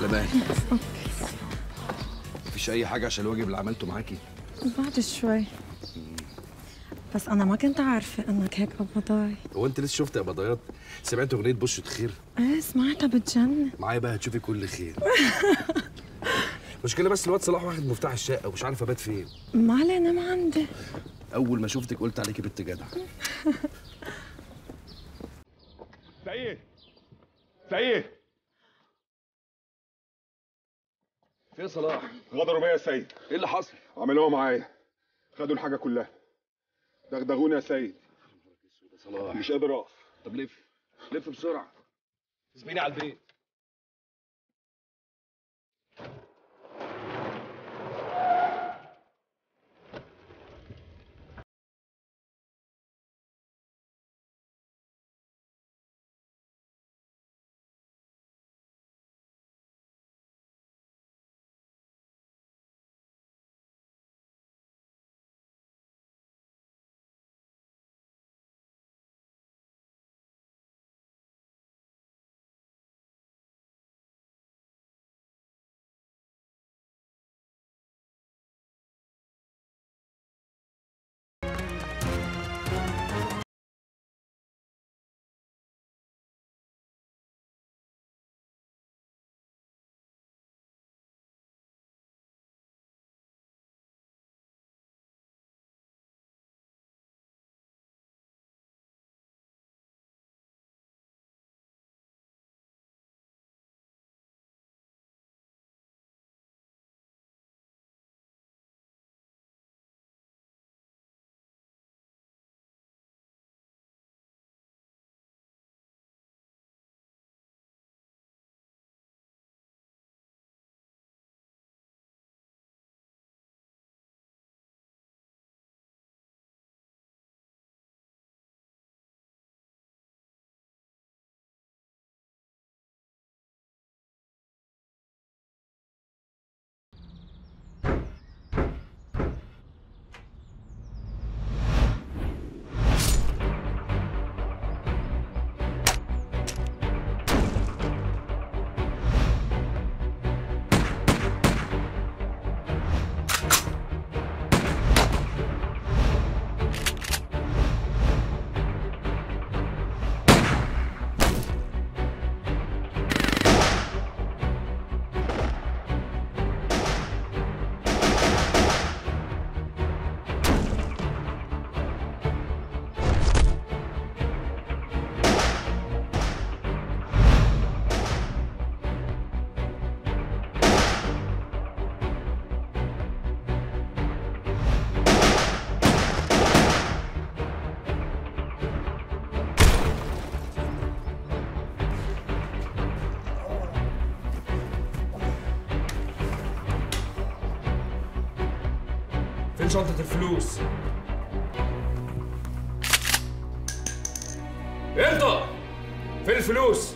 تمام مفيش اي حاجه عشان الواجب اللي عملته معاكي بعد شوي بس أنا ما كنت عارفة إنك هيك قبضاي هو انت لسه شفت يا بضيات سمعت اغنيه بشرة خير إيه سمعتها بتجنن معايا بقى هتشوفي كل خير مشكلة بس الواد صلاح واخد مفتاح الشقة ومش عارف ابات فين ما عليه نام عندي أول ما شفتك قلت عليكي بنت جدع سعيد سعيد فين صلاح؟ غدروا بيا يا سيد ايه اللي حصل؟ عملوها معايا خدوا الحاجة كلها دغدغوني يا سيد صلاح مش قادر اقف طب لف لف بسرعة اسبقيني على البيت فين شنطة الفلوس؟ انت فين الفلوس؟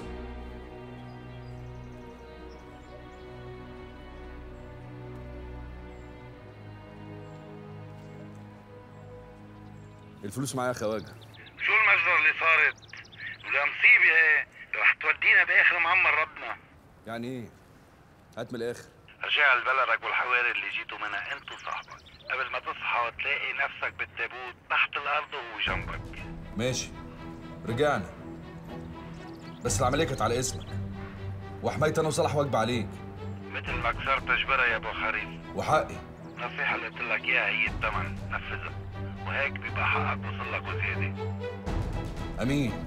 الفلوس معايا يا خواجه شو المجزرة اللي صارت؟ ولا مصيبة ايه؟ رح تودينا باخر معمر ربنا يعني ايه هات من الاخر رجع لبلدك والحواري اللي جيتوا منها انت وصاحبك قبل ما تصحى وتلاقي نفسك بالتابوت تحت الارض وهو جنبك ماشي رجعنا بس العمليه كانت على اسمك وحماية انا وصلاح واجب عليك مثل ما كسرت جبرها يا ابو خريف وحقي النصيحة اللي قلت لك اياها هي الثمن نفذها وهيك بيبقى حقك وصل لك وزيادة امين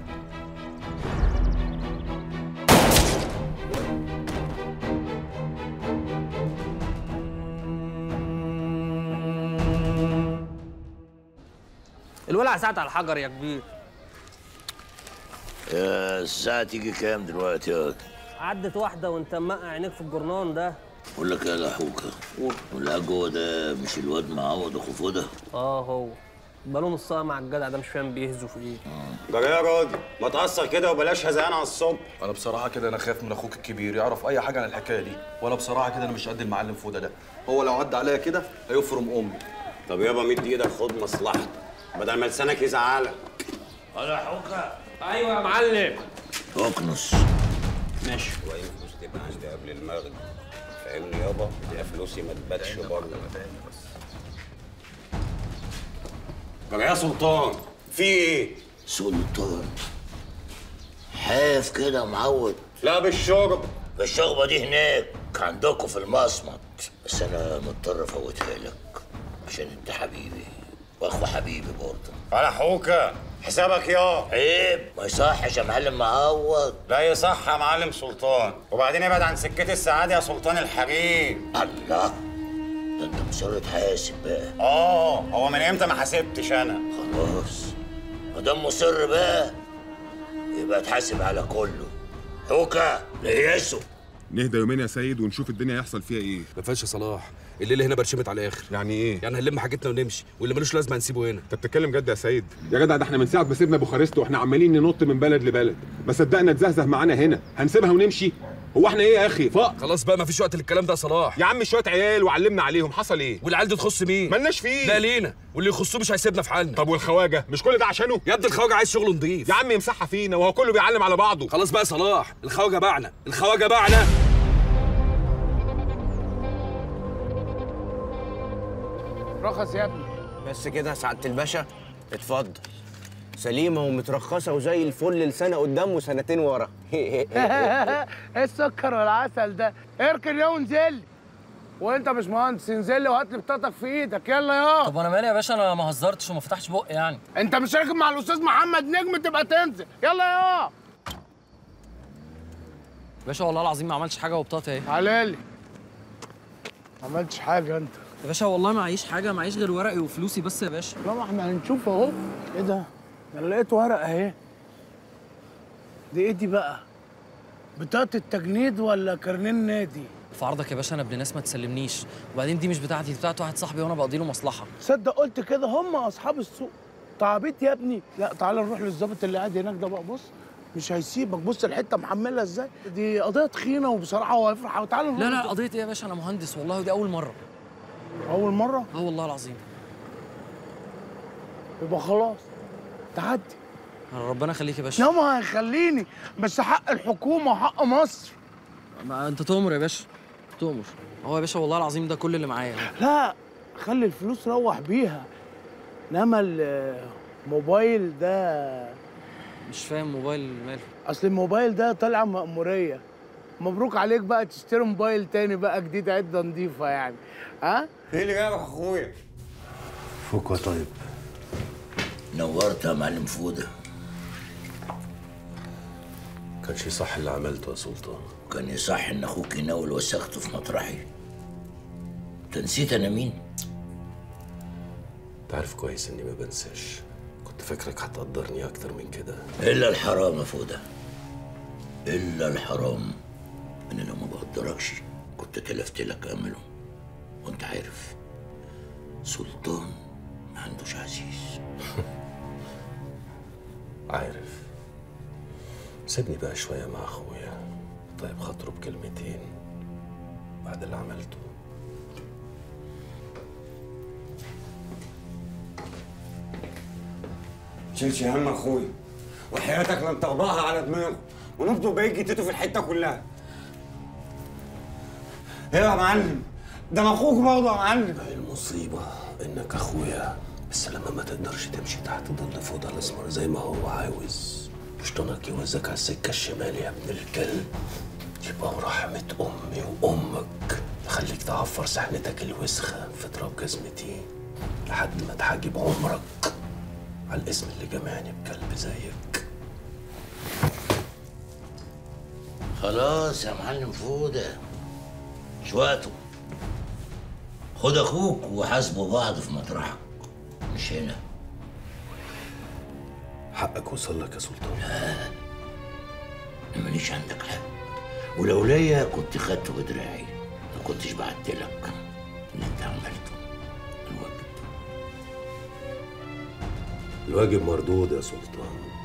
الولع ساعة على الحجر يا كبير يا الساعة تيجي كام دلوقتي يا عدت واحدة وانت مقع عينيك في الجرنان ده بقول لك يا لحوكة واللي جوه ده مش الواد معوض اخو فودة اه هو بقاله نص ساعة مع الجدع ده مش فاهم بيهزوا في ايه ده يا راجل ما تأثر كده وبلاش هزقان على الصبح انا بصراحه كده انا خايف من اخوك الكبير يعرف اي حاجه عن الحكايه دي وانا بصراحه كده انا مش قد المعلم فوده ده هو لو عدى عليا كده هيفرم امي طب يابا مد ايدك خد مصلحتك بدل ما لسانك يزعلك يا لحوكة ايوه يا معلم اقنص ماشي وأي فلوس تبقى عندي قبل المغرب فاهمني يابا يا فلوسي ما تباتش بره طب يا سلطان في ايه؟ سلطان حاف كده معود لا بالشرب الشغبة دي هناك عندكم في المصمت بس أنا مضطر أفوتها لك عشان أنت حبيبي وأخو حبيبي برضه على حوكة حسابك يا عيب ما يصحش يا معلم معوض لا يصح يا معلم سلطان وبعدين ابعد عن سكة السعادة يا سلطان الحريم الله ده أنت مصر تحاسب بقى اه هو من امتى ما حسبتش انا خلاص ما دام مصر بقى يبقى تحاسب على كله حوكة ليسو نهدى يومين يا سيد ونشوف الدنيا هيحصل فيها ايه ما فيهاش يا صلاح الليله هنا برشمت على الاخر يعني ايه يعني هنلم حاجتنا ونمشي واللي ملوش لازمه هنسيبه هنا انت بتتكلم جد يا سيد يا جدع ده احنا من ساعه ما سيبنا بوخارست واحنا عمالين ننط من بلد لبلد ما صدقنا تزهزه معانا هنا هنسيبها ونمشي هو احنا ايه يا اخي فقر خلاص بقى ما فيش وقت للكلام ده يا صلاح يا عم شويه عيال وعلمنا عليهم حصل ايه والعيال دي تخص مين ملناش فيه لا لينا واللي يخصوه مش هيسيبنا في حالنا طب والخواجه مش كل ده عشانه يا ابني الخواجه عايز شغل نضيف يا عم يمسحها فينا وهو كله بيعلم على بعضه خلاص بقى يا صلاح الخواجه باعنا الخواجه باعنا رخص يا ابني بس كده يا سعاده الباشا اتفضل سليمه ومترخصه وزي الفل لسنه قدام وسنتين ورا ايه السكر والعسل ده اركن يا وانزل وانت يا باشمهندس انزل لي وهات لي بطاقتك في ايدك يلا يا طب وانا مالي يا باشا انا ما هزرتش وما فتحتش بقي يعني انت مش راكب مع الاستاذ محمد نجم تبقى تنزل يلا يا باشا والله العظيم ما عملتش حاجه وبطاقتي اهي تعالى لي ما عملتش حاجه انت يا باشا والله معيش حاجه معيش غير ورقي وفلوسي بس يا باشا لا ما احنا هنشوف اهو ايه ده انا لقيت ورقه اهي دي ايه دي بقى بطاقه التجنيد ولا كارنيه النادي في عرضك يا باشا انا ابن ناس ما تسلمنيش وبعدين دي مش بتاعتي دي بتاعت واحد صاحبي وانا بقضي له مصلحه تصدق قلت كده هم اصحاب السوق تعبيط يا ابني لا تعالى نروح للظابط اللي قاعد هناك ده بقى بص مش هيسيبك بص الحته محملها ازاي دي قضيه تخينه وبصراحه هو هيفرح تعالى نروح لا لا للظابط. قضيه ايه يا باشا انا مهندس والله ودي اول مره اول مره اه والله العظيم يبقى خلاص تعدي ربنا يخليك يا باشا لا ما هيخليني بس حق الحكومه وحق مصر ما انت تؤمر يا باشا تؤمر هو يا باشا والله العظيم ده كل اللي معايا لا خلي الفلوس روح بيها انما الموبايل ده مش فاهم موبايل ماله اصل الموبايل ده طالع مأمورية مبروك عليك بقى تشتري موبايل تاني بقى جديد عدة نظيفة يعني ها ايه اللي جابك يا اخويا؟ فوق طيب نورت يا معلم فودة كانش يصح اللي عملته يا سلطان كان يصح ان اخوك يناول وسخته في مطرحي انت نسيت انا مين؟ انت عارف كويس اني ما بنساش كنت فاكرك هتقدرني اكتر من كده الا الحرام يا فودة الا الحرام انا لو ما بقدركش كنت تلفت لك امله وانت عارف سلطان ما عندوش عزيز عارف سيبني بقى شوية مع اخويا طيب خاطره بكلمتين بعد اللي عملته شيلش هم اخويا وحياتك لن تغضاها على دماغه ونفضل بقيت جتته في الحته كلها ايه يا معلم ده انا اخوك برضه يا معلم المصيبة انك اخويا بس لما ما تقدرش تمشي تحت ظل فوضى الاسمر زي ما هو عاوز شطانك يوزك على السكة الشمال يا ابن الكلب يبقى ورحمة امي وامك خليك تعفر سحنتك الوسخة في تراب جزمتي لحد ما تحاجب عمرك على الاسم اللي جمعني بكلب زيك خلاص يا معلم فودة مش وقته خد اخوك وحاسبوا بعض في مطرحك مش هنا حقك وصل لك يا سلطان انا ماليش عندك حق ولو ليا كنت خدته بدراعي ما كنتش بعت لك اللي انت عملته الواجب مردود يا سلطان